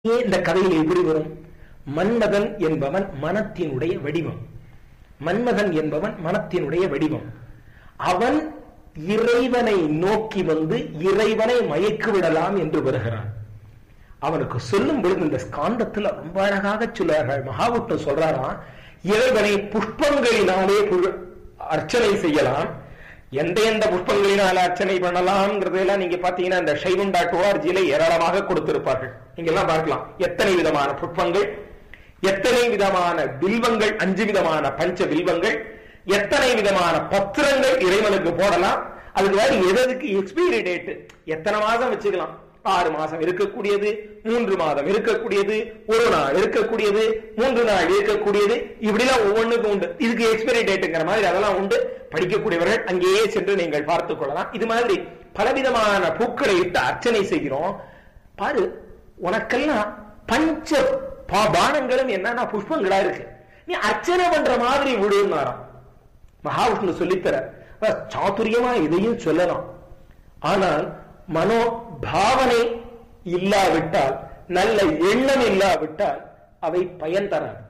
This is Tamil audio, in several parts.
ஏன் இந்த கதையில் எப்படி வரும் மன்மதன் என்பவன் மனத்தினுடைய வடிவம் மன்மதன் என்பவன் மனத்தினுடைய வடிவம் அவன் இறைவனை நோக்கி வந்து இறைவனை மயக்கி விடலாம் என்று வருகிறான் அவனுக்கு சொல்லும் பொழுது இந்த ஸ்காந்தத்துல ரொம்ப அழகாக சொல்லுவார்கள் மகாவிஷ்ணு சொல்றாராம் இறைவனை புஷ்பங்களினாலே புழ- அர்ச்சனை செய்யலாம் எந்த எந்த புஷ்பங்களினால் அர்ச்சனை பண்ணலாம்ங்கிறதெல்லாம் நீங்க பாத்தீங்கன்னா இந்த சைவம் டாட் ஓஆர்ஜியில ஏராளமாக கொடுத்திருப்பார்கள் நீங்க எல்லாம் பார்க்கலாம் எத்தனை விதமான புஷ்பங்கள் எத்தனை விதமான வில்வங்கள் அஞ்சு விதமான பஞ்ச வில்வங்கள் எத்தனை விதமான பத்திரங்கள் இறைவனுக்கு போடலாம் அதுக்கு வேற எதற்கு எக்ஸ்பைரி டேட் எத்தனை மாதம் வச்சுக்கலாம் ஆறு மாசம் இருக்கக்கூடியது மூன்று மாதம் இருக்கக்கூடியது ஒரு நாள் இருக்கக்கூடியது மூன்று நாள் இருக்கக்கூடியது இப்படிலாம் ஒவ்வொன்றுக்கும் உண்டு இதுக்கு எக்ஸ்பைரி டேட்டுங்கிற மாதிரி அதெல்லாம் உண்டு படிக்கக்கூடியவர்கள் அங்கேயே சென்று நீங்கள் பார்த்துக் கொள்ளலாம் இது மாதிரி பலவிதமான பூக்களை இட்டு அர்ச்சனை செய்கிறோம் பாரு உனக்கெல்லாம் பஞ்ச பா- பானங்களும் என்னன்னா புஷ்பங்களா இருக்கு நீ அர்ச்சனை பண்ற மாதிரி விடுனாராம் மகாவிஷ்ணு சொல்லித்தர அஹ் சாதுரியமா இதையும் சொல்லலாம் ஆனால் மனோ பாவனை இல்லாவிட்டால் நல்ல எண்ணம் இல்லாவிட்டால் அவை பயன் தராது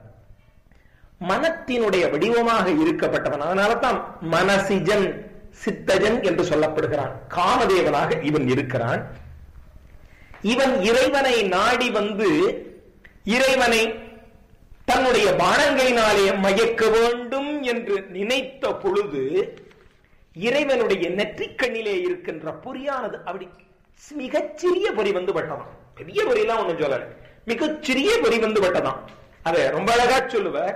மனத்தினுடைய வடிவமாக இருக்கப்பட்டவன் அதனால தான் மனசிஜன் சித்தஜன் என்று சொல்லப்படுகிறான் காமதேவனாக இவன் இருக்கிறான் இவன் இறைவனை நாடி வந்து இறைவனை தன்னுடைய பானங்களினாலே மயக்க வேண்டும் என்று நினைத்த பொழுது இறைவனுடைய நெற்றிக்கண்ணிலே இருக்கின்ற பொறியானது அப்படி மிகச்சிறிய பொறி வந்து பட்டதாம் பெரிய பொறியெல்லாம் ஒண்ணும் சொல்லல மிகச்சிறிய பொறி வந்து பட்டதாம் அத ரொம்ப அழகா சொல்லுவார்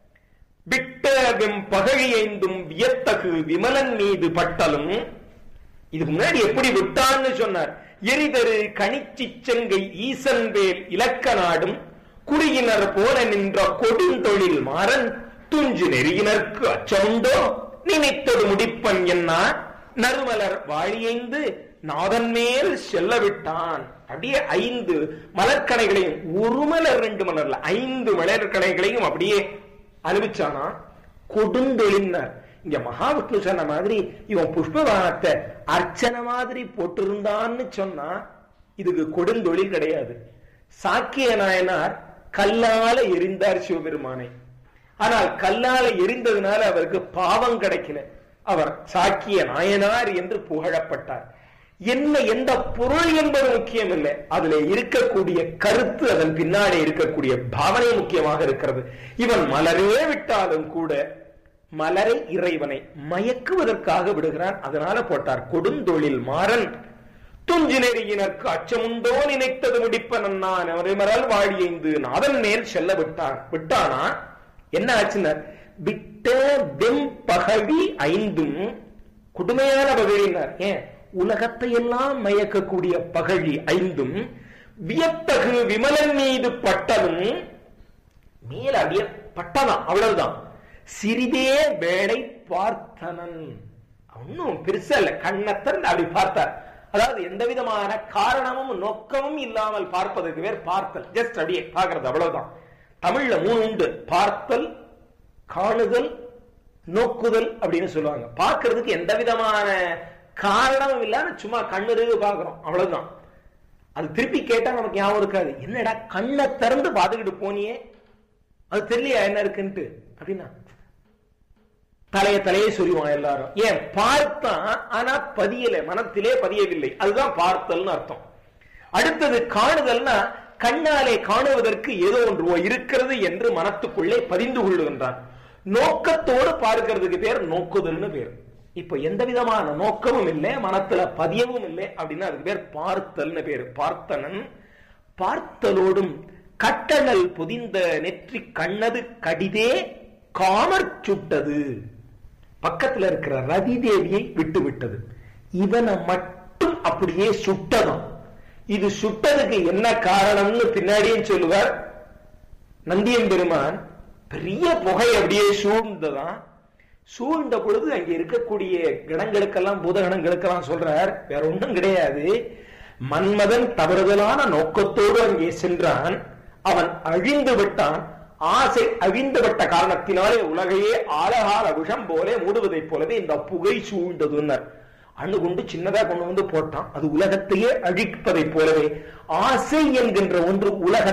விட்ட வெம் பகழியைந்தும் வியத்தகு விமலன் மீது பட்டலும் இதுக்கு முன்னாடி எப்படி விட்டான்னு சொன்னார் எரிதரு கணிச்சி செங்கை ஈசன் வேல் இலக்க நாடும் குடியினர் போல நின்ற கொடுந்தொழில் மாறன் துஞ்சு நெறியினர்க்கு அச்சமுண்டோ நினைத்தது முடிப்பன் என்ன நறுமலர் வாழியைந்து நாதன் மேல் செல்ல விட்டான் அப்படியே ஐந்து மலர்கணைகளையும் ஒரு மலர் ரெண்டு மலர்ல ஐந்து மலர்கணைகளையும் அப்படியே அனுப்பிச்சானா கொடுந்தொழில்னார் இங்க மகாவிஷ்ணு சொன்ன மாதிரி இவன் புஷ்பவானத்தை அர்ச்சனை மாதிரி போட்டிருந்தான்னு சொன்னா இதுக்கு கொடுந்தொழில் கிடையாது சாக்கிய நாயனார் கல்லால எரிந்தார் சிவபெருமானை ஆனால் கல்லால எரிந்ததுனால அவருக்கு பாவம் கிடைக்கல அவர் சாக்கிய நாயனார் என்று புகழப்பட்டார் என்ன எந்த பொருள் என்பது முக்கியம் இல்லை அதுல இருக்கக்கூடிய கருத்து அதன் பின்னாடி இருக்கக்கூடிய பாவனை முக்கியமாக இருக்கிறது இவன் மலரே விட்டாலும் கூட மலரை இறைவனை மயக்குவதற்காக விடுகிறான் அதனால போட்டார் கொடுந்தொழில் மாறன் துஞ்சு நெறியினருக்கு அச்சமுண்டோ நினைத்தது முடிப்ப நான் மரல் வாழியைந்து நாதன் மேல் செல்ல விட்டான் விட்டானா என்ன ஆச்சுன்னா விட்ட வெம் பகழி ஐந்தும் கொடுமையான பகழினார் ஏன் உலகத்தை எல்லாம் மயக்கக்கூடிய பகழி ஐந்தும் வியத்தகு விமலன் மீது பட்டதும் மேல அப்படியே பட்டதான் அவ்வளவுதான் சிறிதே வேளை பார்த்தனன் ஒன்னும் பெருசா இல்ல கண்ணத்தன் அப்படி பார்த்தார் அதாவது எந்த விதமான காரணமும் நோக்கமும் இல்லாமல் பார்ப்பதற்கு பேர் பார்த்தல் ஜஸ்ட் அப்படியே பார்க்கிறது அவ்வளவுதான் தமிழ்ல மூணு உண்டு பார்த்தல் காணுதல் நோக்குதல் அப்படின்னு சொல்லுவாங்க பார்க்கிறதுக்கு எந்த விதமான காரணமும் இல்லாம சும்மா கண்ணுருகு பார்க்கிறோம் அவ்வளவுதான் அது திருப்பி கேட்டா நமக்கு ஞாபகம் இருக்காது என்னடா கண்ணை திறந்து பார்த்துக்கிட்டு போனியே அது தெரியலையா என்ன இருக்குன்ட்டு அப்படின்னா தலைய தலையே சொல்லுவான் எல்லாரும் ஏன் பார்த்தான் ஆனா பதியல மனத்திலே பதியவில்லை அதுதான் பார்த்தல்னு அர்த்தம் அடுத்தது காணுதல்னா கண்ணாலே காணுவதற்கு ஏதோ ஒன்று இருக்கிறது என்று மனத்துக்குள்ளே பதிந்து கொள்ளுகின்றான் நோக்கத்தோடு பார்க்கிறதுக்கு பேர் நோக்குதல்னு பேர் இப்ப எந்த விதமான நோக்கமும் இல்லை மனத்துல பதியவும் இல்லை அப்படின்னா அதுக்கு பேர் பார்த்தல்னு பேரு பார்த்தனன் பார்த்தலோடும் கட்டணல் புதிந்த நெற்றி கண்ணது கடிதே காமற் சுட்டது பக்கத்துல இருக்கிற ரதி தேவியை விட்டு விட்டது இவனை மட்டும் அப்படியே சுட்டதாம் இது சுட்டதுக்கு என்ன காரணம்னு பின்னாடியும் சொல்லுவார் நந்தியம் பெருமான் பெரிய புகை அப்படியே சூழ்ந்ததான் சூழ்ந்த பொழுது அங்க இருக்கக்கூடிய கணங்களுக்கெல்லாம் பூதகணங்களுக்கெல்லாம் சொல்றார் வேற ஒன்றும் கிடையாது மன்மதன் தவறுதலான நோக்கத்தோடு அங்கே சென்றான் அவன் அழிந்து விட்டான் ஆசை அழிந்துவிட்ட காரணத்தினாலே உலகையே ஆழகால விஷம் போல மூடுவதைப் போலவே இந்த புகை சூழ்ந்ததுன்னர் அணு கொண்டு சின்னதா கொண்டு வந்து போட்டான் அது உலகத்தையே அழிப்பதை போலவே ஆசை என்கின்ற ஒன்று உலக